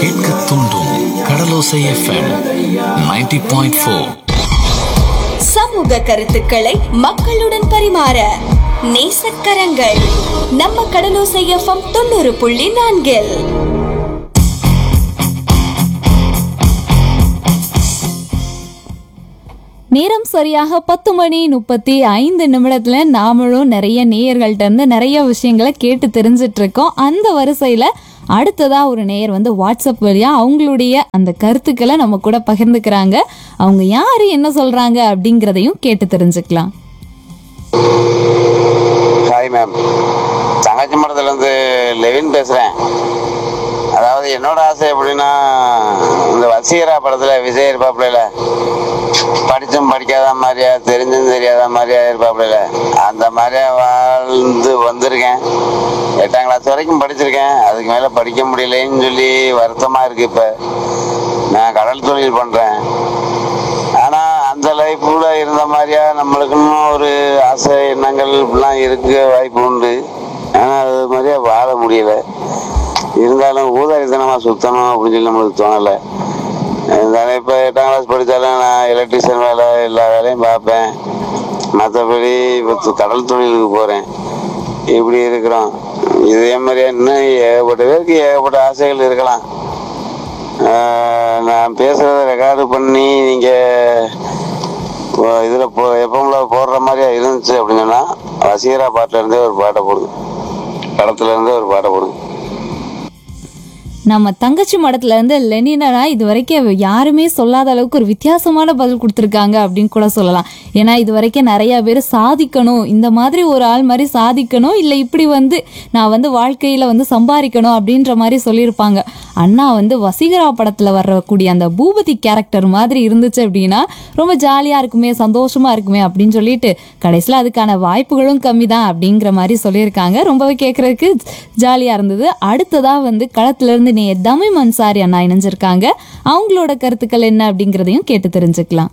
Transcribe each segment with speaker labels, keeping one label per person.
Speaker 1: கேட்க தூண்டும் கடலோசை FM 90.4 point four
Speaker 2: சமூக கருத்துக்களை மக்களுடன் பரிமாற நேசக்கரங்கள் நம்ம கடலோசை எஃப்எம் தொண்ணூறு புள்ளி நான்கில்
Speaker 3: நேரம் சரியாக பத்து மணி முப்பத்தி ஐந்து நிமிடத்துல நாமளும் நிறைய நேயர்கள்ட்ட இருந்து நிறைய விஷயங்களை கேட்டு தெரிஞ்சிட்டு இருக்கோம் அந்த வரிசையில அடுத்ததா ஒரு நேயர் வந்து வாட்ஸ்அப் வழியா அவங்களுடைய அந்த கருத்துக்களை நம்ம கூட பகிர்ந்துக்கிறாங்க அவங்க யாரு என்ன சொல்றாங்க அப்படிங்கிறதையும் கேட்டு தெரிஞ்சுக்கலாம்
Speaker 4: ஹாய் மேம் தங்கச்சி மடத்துலேருந்து லெவின் பேசுகிறேன் அதாவது என்னோட ஆசை எப்படின்னா இந்த வசீகரா படத்தில் விஜய் இருப்பாப்புல படிச்சும் படிக்காத மாதிரியா தெரிஞ்சும் தெரியாத மாதிரியா இருப்பாப்புல அந்த மாதிரியா வாழ்ந்து வந்திருக்கேன் எட்டாம் கிளாஸ் வரைக்கும் படிச்சிருக்கேன் அதுக்கு மேலே படிக்க முடியலைன்னு சொல்லி வருத்தமாக இருக்குது இப்போ நான் கடல் தொழில் பண்ணுறேன் ஆனா அந்த லைஃப்ல இருந்த மாதிரியா நம்மளுக்குன்னு ஒரு ஆசை எண்ணங்கள் இப்படிலாம் இருக்க வாய்ப்பு உண்டு ஆனா அது மாதிரியா வாழ முடியல இருந்தாலும் ஊதாரித்தனமா சுத்தணும் அப்படின்னு சொல்லி நம்மளுக்கு தோணலை இருந்தாலும் இப்போ எட்டாம் கிளாஸ் படித்தாலும் நான் எலக்ட்ரிஷியன் வேலை எல்லா வேலையும் பார்ப்பேன் மற்றபடி இப்போ கடல் தொழிலுக்கு போகிறேன் இப்படி இருக்கிறோம் இதே மாதிரியா இன்னும் ஏகப்பட்ட பேருக்கு ஏகப்பட்ட ஆசைகள் இருக்கலாம் ஆஹ் நான் பேசுறத ரெக்கார்டு பண்ணி நீங்க ஓ- இதுல போ எப்பவும்ல போடுற மாதிரியா இருந்துச்சு அப்படின்னு சொன்னா வசீகரா பாட்டுல இருந்தே ஒரு பாட்டை போடுங்க படத்துல இருந்தே ஒரு பாட்டை போடுங்க
Speaker 3: நம்ம தங்கச்சி மடத்துல இருந்து லெனினா இது வரைக்கும் யாருமே சொல்லாத அளவுக்கு ஒரு வித்தியாசமான பதில் கொடுத்துருக்காங்க அப்படின்னு கூட சொல்லலாம் ஏன்னா இது வரைக்கும் நிறைய பேர் சாதிக்கணும் இந்த மாதிரி ஒரு ஆள் மாதிரி சாதிக்கணும் இல்லை இப்படி வந்து நான் வந்து வாழ்க்கையில வந்து சம்பாதிக்கணும் அப்படின்ற மாதிரி சொல்லியிருப்பாங்க அண்ணா வந்து வசீகரா படத்துல வரக்கூடிய அந்த பூபதி கேரக்டர் மாதிரி இருந்துச்சு அப்படின்னா ரொம்ப ஜாலியா இருக்குமே சந்தோஷமா இருக்குமே அப்படின்னு சொல்லிட்டு கடைசியில் அதுக்கான வாய்ப்புகளும் கம்மி தான் அப்படிங்கிற மாதிரி சொல்லியிருக்காங்க ரொம்பவே கேட்கறதுக்கு ஜாலியா இருந்தது அடுத்ததா வந்து களத்துல இருந்து நே தமிழ் மன்சாரி அண்ணா இணைஞ்சிருக்காங்க அவங்களோட கருத்துக்கள் என்ன அப்படிங்கிறதையும் கேட்டு தெரிஞ்சுக்கலாம்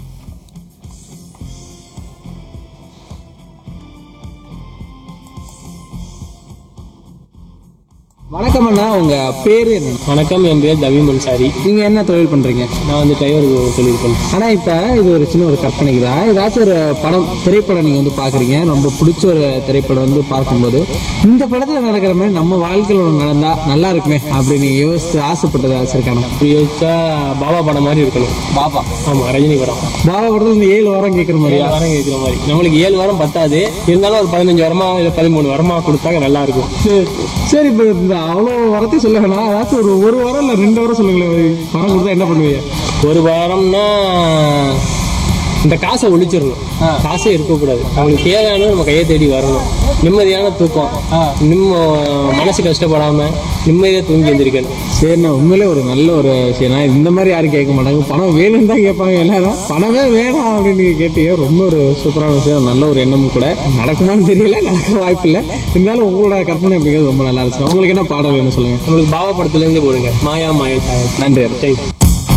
Speaker 5: வணக்கம் அண்ணா உங்க பேரு என்ன
Speaker 6: வணக்கம் என் பேர் தவி மன்சாரி
Speaker 5: நீங்க என்ன தொழில் பண்றீங்க
Speaker 6: நான் வந்து டிரைவர் தொழில் பண்ணுறேன்
Speaker 5: ஆனா இப்ப இது ஒரு சின்ன ஒரு கற்பனைக்கு தான் ஏதாச்சும் ஒரு படம் திரைப்படம் நீங்க வந்து பாக்குறீங்க ரொம்ப பிடிச்ச ஒரு திரைப்படம் வந்து பார்க்கும்போது இந்த படத்துல நடக்கிற மாதிரி நம்ம வாழ்க்கையில ஒண்ணு நடந்தா நல்லா இருக்குமே அப்படின்னு நீங்க யோசிச்சு ஆசைப்பட்டது ஆசைக்கான
Speaker 6: இப்படி யோசிச்சா பாபா படம் மாதிரி இருக்கணும்
Speaker 5: பாப்பா
Speaker 6: ஆமாம் ரஜினி படம்
Speaker 5: பாபா படத்துல இந்த ஏழு வாரம் கேட்கிற
Speaker 6: ஏழு
Speaker 5: மாதிரியா
Speaker 6: வாரம் கேட்குற மாதிரி நம்மளுக்கு ஏழு வாரம் பத்தாது இருந்தாலும் ஒரு பதினஞ்சு வாரமா இல்லை பதிமூணு வாரமா கொடுத்தாங்க நல்லா இருக்கும்
Speaker 5: சரி, சரி இப்ப இந்த அவ்வளவு வரத்தையும் சொல்ல வேணாம் ஏதாச்சும் ஒரு ஒரு வாரம் இல்ல ரெண்டு வாரம் சொல்லுங்களேன் பணம் கொடுத்தா என்ன பண்ணுவீங்க
Speaker 6: ஒரு வாரம்னா இந்த காசை ஒழிச்சிடணும் காசே இருக்கக்கூடாது அவங்களுக்கு தேவையான நம்ம கையை தேடி வரணும் நிம்மதியான தூக்கம் நிம்ம மனசு கஷ்டப்படாம நிம்மதியாக தூங்கி எந்திரிக்கணும்
Speaker 5: சரிண்ணா உண்மையிலே ஒரு நல்ல ஒரு விஷயம் நான் இந்த மாதிரி யாரும் கேட்க மாட்டாங்க பணம் வேணும்னு தான் கேட்பாங்க எல்லாரும் பணமே வேணாம் அப்படின்னு நீங்க கேட்டீங்க ரொம்ப ஒரு சூப்பரான விஷயம் நல்ல ஒரு எண்ணமும் கூட நடக்குமான்னு தெரியல நடக்க வாய்ப்பு இல்லை இருந்தாலும் உங்களோட கற்பனை அப்படிங்கிறது ரொம்ப நல்லா இருந்துச்சு உங்களுக்கு என்ன பாடல் வேணும் சொல்லுங்க
Speaker 6: நம்மளுக்கு பாபா படத்துலேருந்து போடுங்க மாயா மாயா தாயா
Speaker 5: நன்றி
Speaker 6: தேங்க்யூ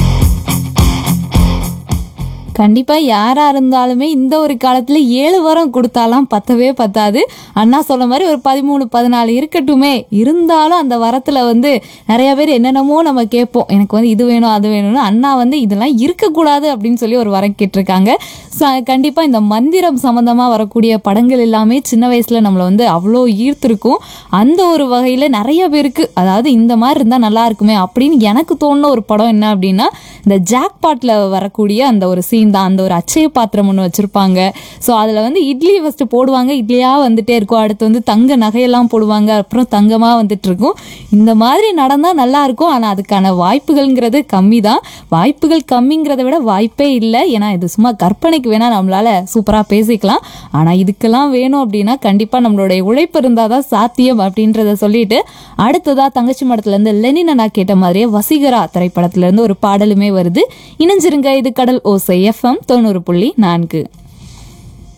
Speaker 3: கண்டிப்பா யாரா இருந்தாலுமே இந்த ஒரு காலத்துல ஏழு வாரம் கொடுத்தாலாம் பத்தவே பத்தாது அண்ணா சொன்ன மாதிரி ஒரு பதிமூணு பதினாலு இருக்கட்டுமே இருந்தாலும் அந்த வரத்துல வந்து நிறைய பேர் என்னென்னமோ நம்ம கேட்போம் எனக்கு வந்து இது வேணும் அது வேணும்னு அண்ணா வந்து இதெல்லாம் இருக்கக்கூடாது அப்படின்னு சொல்லி ஒரு வரம் கேட்டிருக்காங்க ச- கண்டிப்பா இந்த மந்திரம் சம்பந்தமா வரக்கூடிய படங்கள் எல்லாமே சின்ன வயசுல நம்மளை வந்து அவ்வளோ ஈர்த்திருக்கும் அந்த ஒரு வகையில நிறைய பேருக்கு அதாவது இந்த மாதிரி இருந்தா நல்லா இருக்குமே அப்படின்னு எனக்கு தோணுன ஒரு படம் என்ன அப்படின்னா இந்த ஜாக்பாட்ல வரக்கூடிய அந்த ஒரு சீன் தான் அந்த ஒரு அச்சய பாத்திரம் ஒன்று வச்சிருப்பாங்க ஸோ அதில் வந்து இட்லி ஃபர்ஸ்ட் போடுவாங்க இட்லியா வந்துட்டே இருக்கும் அடுத்து வந்து தங்க நகையெல்லாம் போடுவாங்க அப்புறம் தங்கமாக வந்துட்டு இருக்கும் இந்த மாதிரி நடந்தால் நல்லா இருக்கும் ஆனால் அதுக்கான வாய்ப்புகள்ங்கிறது கம்மி தான் வாய்ப்புகள் கம்மிங்கிறத விட வாய்ப்பே இல்லை ஏன்னா இது சும்மா கற்பனைக்கு வேணால் நம்மளால சூப்பராக பேசிக்கலாம் ஆனால் இதுக்கெல்லாம் வேணும் அப்படின்னா கண்டிப்பாக நம்மளுடைய உழைப்பு இருந்தால் தான் சாத்தியம் அப்படின்றத சொல்லிட்டு அடுத்ததா தங்கச்சி மடத்துலேருந்து லெனின் நான் கேட்ட மாதிரியே வசீகரா திரைப்படத்துலேருந்து ஒரு பாடலுமே வருது இணைஞ்சிருங்க இது கடல் ஓசை எஃப்எம் தொண்ணூறு புள்ளி நான்கு